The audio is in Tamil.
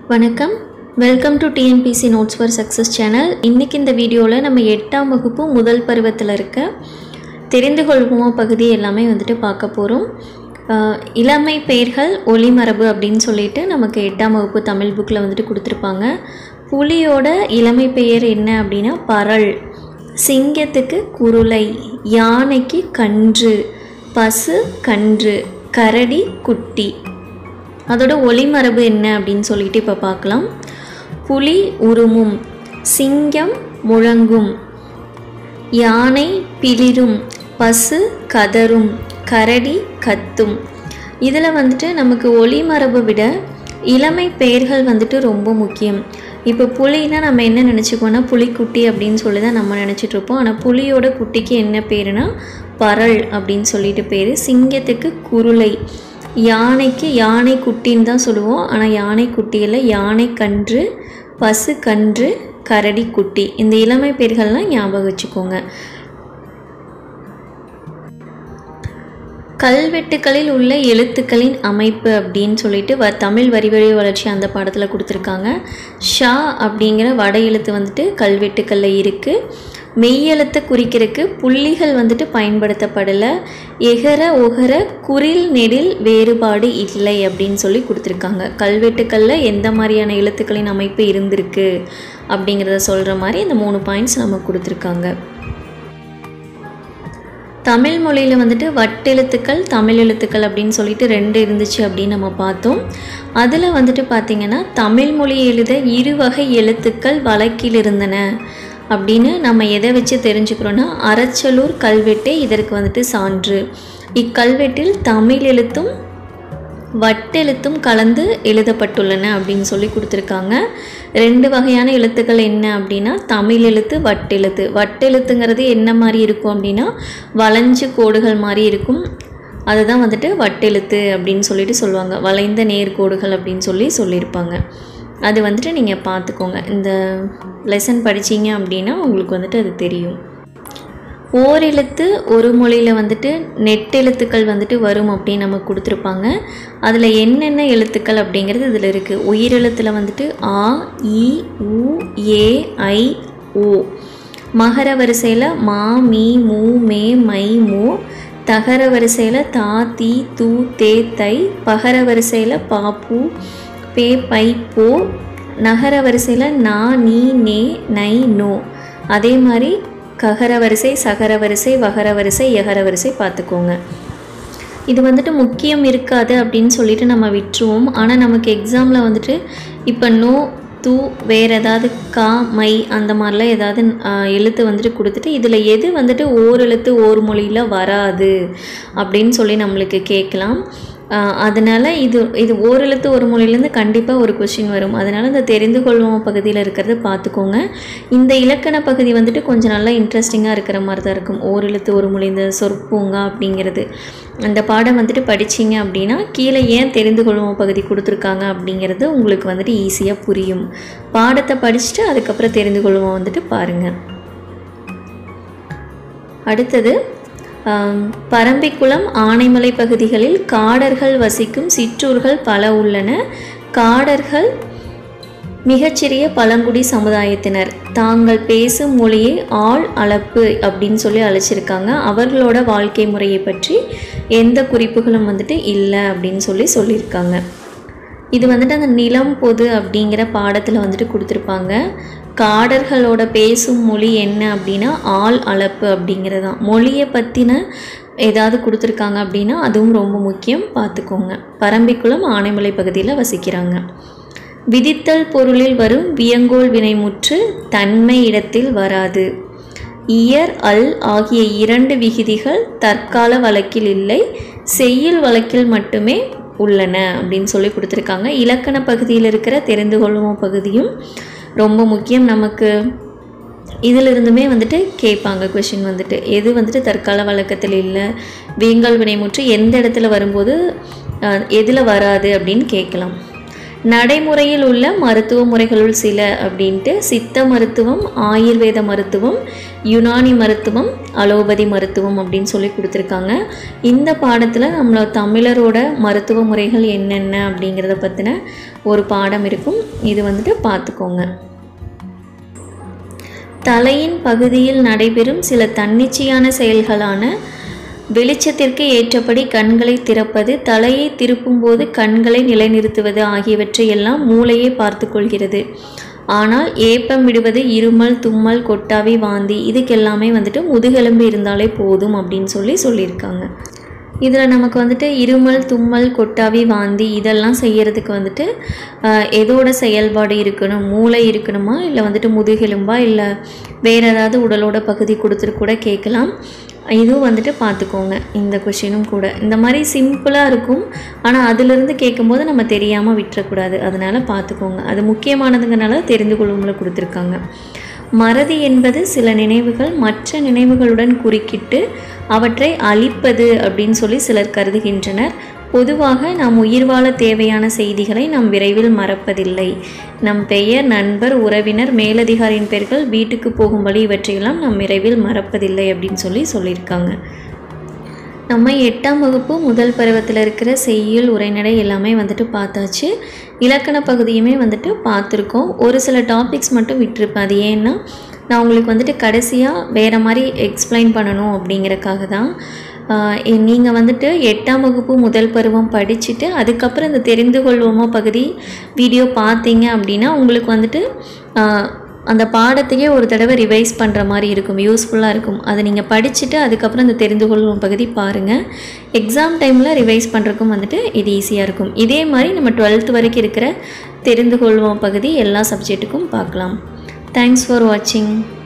வணக்கம் welcome to TNPSC notes for success channel இன்றைக்கி இந்த வீடியோவில் நம்ம எட்டாம் வகுப்பு முதல் பருவத்தில் இருக்க தெரிந்து கொள்வோம் பகுதி எல்லாமே வந்துட்டு பார்க்க போகிறோம் இளமை பெயர்கள் ஒளிமரபு அப்படின்னு சொல்லிட்டு நமக்கு எட்டாம் வகுப்பு தமிழ் புக்கில் வந்துட்டு கொடுத்துருப்பாங்க புலியோட இளமை பெயர் என்ன அப்படின்னா பரல் சிங்கத்துக்கு குருளை யானைக்கு கன்று பசு கன்று கரடி குட்டி அதோட ஒளிமரபு என்ன அப்படின்னு சொல்லிட்டு இப்போ பார்க்கலாம் புலி உருமும் சிங்கம் முழங்கும் யானை பிளிரும் பசு கதரும் கரடி கத்தும் இதில் வந்துட்டு நமக்கு ஒளிமரபை விட இளமை பெயர்கள் வந்துட்டு ரொம்ப முக்கியம் இப்போ புலினா நம்ம என்ன நினச்சிக்கோன்னா புலிக்குட்டி அப்படின்னு சொல்லி தான் நம்ம நினச்சிட்டு இருப்போம் ஆனால் புலியோட குட்டிக்கு என்ன பேருனா பரல் அப்படின்னு சொல்லிட்டு பேர் சிங்கத்துக்கு குருளை யானைக்கு யானை குட்டின்னு தான் சொல்லுவோம் ஆனால் யானை குட்டியில் யானை கன்று பசு கன்று கரடி குட்டி இந்த இளமை பேர்கள்லாம் ஞாபகம் வச்சுக்கோங்க கல்வெட்டுக்களில் உள்ள எழுத்துக்களின் அமைப்பு அப்படின்னு சொல்லிட்டு வ தமிழ் வரிவழி வளர்ச்சி அந்த பாடத்தில் கொடுத்துருக்காங்க ஷா அப்படிங்கிற வட எழுத்து வந்துட்டு கல்வெட்டுக்களில் இருக்குது மெய்யெழுத்தை குறிக்கிறதுக்கு புள்ளிகள் வந்துட்டு பயன்படுத்தப்படலை எகர ஒகர குரில் நெடில் வேறுபாடு இல்லை அப்படின்னு சொல்லி கொடுத்துருக்காங்க கல்வெட்டுக்களில் எந்த மாதிரியான எழுத்துக்களின் அமைப்பு இருந்திருக்கு அப்படிங்கிறத சொல்கிற மாதிரி இந்த மூணு பாயிண்ட்ஸ் நமக்கு கொடுத்துருக்காங்க தமிழ் மொழியில் வந்துட்டு வட்டெழுத்துக்கள் தமிழ் எழுத்துக்கள் அப்படின்னு சொல்லிட்டு ரெண்டு இருந்துச்சு அப்படின்னு நம்ம பார்த்தோம் அதில் வந்துட்டு பார்த்திங்கன்னா தமிழ் மொழி எழுத இரு வகை எழுத்துக்கள் வழக்கில் இருந்தன அப்படின்னு நம்ம எதை வச்சு தெரிஞ்சுக்கிறோன்னா அறச்சலூர் கல்வெட்டே இதற்கு வந்துட்டு சான்று இக்கல்வெட்டில் தமிழ் எழுத்தும் வட்டெழுத்தும் கலந்து எழுதப்பட்டுள்ளன அப்படின்னு சொல்லி கொடுத்துருக்காங்க ரெண்டு வகையான எழுத்துக்கள் என்ன அப்படின்னா தமிழ் எழுத்து வட்டெழுத்து வட்டெழுத்துங்கிறது என்ன மாதிரி இருக்கும் அப்படின்னா வளைஞ்சு கோடுகள் மாதிரி இருக்கும் அதுதான் வந்துட்டு வட்டெழுத்து அப்படின்னு சொல்லிட்டு சொல்லுவாங்க வளைந்த நேர்கோடுகள் அப்படின்னு சொல்லி சொல்லியிருப்பாங்க அது வந்துட்டு நீங்கள் பார்த்துக்கோங்க இந்த லெசன் படிச்சீங்க அப்படின்னா உங்களுக்கு வந்துட்டு அது தெரியும் ஓரெழுத்து ஒரு மொழியில் வந்துட்டு நெட்டெழுத்துக்கள் வந்துட்டு வரும் அப்படின்னு நமக்கு கொடுத்துருப்பாங்க அதில் என்னென்ன எழுத்துக்கள் அப்படிங்கிறது இதில் இருக்குது உயிரெழுத்தில் வந்துட்டு ஆ இ உ ஏ ஐ ஓ மகர வரிசையில் மா மீ மூ மே மை மோ தகர வரிசையில் தா தி து தே தை பகர வரிசையில் பா பூ பே பை போ நகர வரிசையில் நா நீ நே நை நோ அதே மாதிரி ககர வரிசை சகர வரிசை வகர வரிசை எகர வரிசை பார்த்துக்கோங்க இது வந்துட்டு முக்கியம் இருக்காது அப்படின்னு சொல்லிட்டு நம்ம விட்டுருவோம் ஆனால் நமக்கு எக்ஸாமில் வந்துட்டு இப்போ நோ தூ வேறு ஏதாவது கா மை அந்த மாதிரிலாம் ஏதாவது எழுத்து வந்துட்டு கொடுத்துட்டு இதில் எது வந்துட்டு ஓர் எழுத்து ஓர் மொழியில் வராது அப்படின்னு சொல்லி நம்மளுக்கு கேட்கலாம் அதனால் இது இது ஓரெழுத்து ஒரு மொழியிலேருந்து கண்டிப்பாக ஒரு கொஷின் வரும் அதனால் இந்த தெரிந்து கொள்வோம் பகுதியில் இருக்கிறத பார்த்துக்கோங்க இந்த இலக்கண பகுதி வந்துட்டு கொஞ்சம் நல்லா இன்ட்ரெஸ்டிங்காக இருக்கிற மாதிரி தான் இருக்கும் ஓரெழுத்து ஒரு மொழி இந்த சொற்பூங்கா அப்படிங்கிறது அந்த பாடம் வந்துட்டு படிச்சிங்க அப்படின்னா கீழே ஏன் தெரிந்து கொள்வோம் பகுதி கொடுத்துருக்காங்க அப்படிங்கிறது உங்களுக்கு வந்துட்டு ஈஸியாக புரியும் பாடத்தை படிச்சுட்டு அதுக்கப்புறம் தெரிந்து கொள்வோம் வந்துட்டு பாருங்கள் அடுத்தது பரம்பிக்குளம் ஆனைமலை பகுதிகளில் காடர்கள் வசிக்கும் சிற்றூர்கள் பல உள்ளன காடர்கள் மிகச்சிறிய பழங்குடி சமுதாயத்தினர் தாங்கள் பேசும் மொழியை ஆள் அளப்பு அப்படின்னு சொல்லி அழைச்சிருக்காங்க அவர்களோட வாழ்க்கை முறையை பற்றி எந்த குறிப்புகளும் வந்துட்டு இல்லை அப்படின்னு சொல்லி சொல்லியிருக்காங்க இது வந்துட்டு அந்த நிலம் பொது அப்படிங்கிற பாடத்தில் வந்துட்டு கொடுத்துருப்பாங்க காடர்களோட பேசும் மொழி என்ன அப்படின்னா ஆள் அளப்பு அப்படிங்கிறது தான் மொழியை பற்றின ஏதாவது கொடுத்துருக்காங்க அப்படின்னா அதுவும் ரொம்ப முக்கியம் பார்த்துக்கோங்க பரம்பிக்குளம் ஆனைமலை பகுதியில் வசிக்கிறாங்க விதித்தல் பொருளில் வரும் வியங்கோல் வினைமுற்று தன்மை இடத்தில் வராது இயர் அல் ஆகிய இரண்டு விகுதிகள் தற்கால வழக்கில் இல்லை செய்யுள் வழக்கில் மட்டுமே உள்ளன அப்படின்னு சொல்லி கொடுத்துருக்காங்க இலக்கண பகுதியில் இருக்கிற தெரிந்து கொள்வோம் பகுதியும் ரொம்ப முக்கியம் நமக்கு இதிலிருந்துமே வந்துட்டு கேட்பாங்க கொஷின் வந்துட்டு எது வந்துட்டு தற்கால வழக்கத்தில் இல்லை வீங்கல் வினைமுற்று எந்த இடத்துல வரும்போது எதில் வராது அப்படின்னு கேட்கலாம் நடைமுறையில் உள்ள மருத்துவ முறைகளுள் சில அப்படின்ட்டு சித்த மருத்துவம் ஆயுர்வேத மருத்துவம் யுனானி மருத்துவம் அலோபதி மருத்துவம் அப்படின்னு சொல்லி கொடுத்துருக்காங்க இந்த பாடத்தில் நம்மளோட தமிழரோட மருத்துவ முறைகள் என்னென்ன அப்படிங்கிறத பற்றின ஒரு பாடம் இருக்கும் இது வந்துட்டு பார்த்துக்கோங்க தலையின் பகுதியில் நடைபெறும் சில தன்னிச்சையான செயல்களான வெளிச்சத்திற்கு ஏற்றபடி கண்களை திறப்பது தலையை திருப்பும்போது கண்களை நிலைநிறுத்துவது ஆகியவற்றை எல்லாம் மூளையே பார்த்து கொள்கிறது ஆனால் ஏப்பம் விடுவது இருமல் தும்மல் கொட்டாவி வாந்தி இதுக்கெல்லாமே வந்துட்டு முதுகெலும்பு இருந்தாலே போதும் அப்படின்னு சொல்லி சொல்லியிருக்காங்க இதில் நமக்கு வந்துட்டு இருமல் தும்மல் கொட்டாவி வாந்தி இதெல்லாம் செய்யறதுக்கு வந்துட்டு ஆஹ், எதோட செயல்பாடு இருக்கணும் மூளை இருக்கணுமா இல்லை வந்துட்டு முதுகெலும்பா இல்லை வேறு ஏதாவது உடலோட பகுதி கொடுத்துட்டு கூட கேட்கலாம் இதுவும் வந்துட்டு பார்த்துக்கோங்க இந்த கொஷினும் கூட இந்த மாதிரி சிம்பிளாக இருக்கும் ஆனால் அதிலிருந்து கேட்கும்போது நம்ம தெரியாமல் விட்டுறக்கூடாது அதனால் பார்த்துக்கோங்க அது முக்கியமானதுங்கனால தெரிந்து கொள்ளும்ல கொடுத்துருக்காங்க மறதி என்பது சில நினைவுகள் மற்ற நினைவுகளுடன் குறுக்கிட்டு அவற்றை அழிப்பது அப்படின்னு சொல்லி சிலர் கருதுகின்றனர் பொதுவாக நாம் உயிர் வாழ தேவையான செய்திகளை நாம் விரைவில் மறப்பதில்லை நம் பெயர் நண்பர் உறவினர் மேலதிகாரியின் பெயர்கள் வீட்டுக்கு போகும் வழி இவற்றையெல்லாம் நாம் விரைவில் மறப்பதில்லை அப்படின்னு சொல்லி சொல்லியிருக்காங்க நம்ம எட்டாம் வகுப்பு முதல் பருவத்தில் இருக்கிற செய்யுள் உரைநடை எல்லாமே வந்துட்டு பார்த்தாச்சு இலக்கண பகுதியுமே வந்துட்டு பார்த்துருக்கோம் ஒரு சில டாபிக்ஸ் மட்டும் விட்டுருப்பேன் அது ஏன்னா நான் உங்களுக்கு வந்துட்டு கடைசியாக வேறு மாதிரி எக்ஸ்பிளைன் பண்ணணும் அப்படிங்கிறக்காக தான் நீங்கள் வந்துட்டு எட்டாம் வகுப்பு முதல் பருவம் படிச்சுட்டு அதுக்கப்புறம் இந்த தெரிந்து கொள்வோமா பகுதி வீடியோ பார்த்தீங்க அப்படின்னா உங்களுக்கு வந்துட்டு ஆஹ், அந்த பாடத்தையே ஒரு தடவை ரிவைஸ் பண்ணுற மாதிரி இருக்கும் யூஸ்ஃபுல்லாக இருக்கும் அதை நீங்கள் படிச்சுட்டு அதுக்கப்புறம் இந்த தெரிந்து கொள்வோம் பகுதி பாருங்கள் எக்ஸாம் டைமில் ரிவைஸ் பண்ணுறதுக்கும் வந்துட்டு இது ஈஸியாக இருக்கும் இதே மாதிரி நம்ம டுவெல்த் வரைக்கும் இருக்கிற தெரிந்து கொள்வோம் பகுதி எல்லா சப்ஜெக்ட்டுக்கும் பார்க்கலாம் தேங்க்ஸ் ஃபார் வாட்சிங்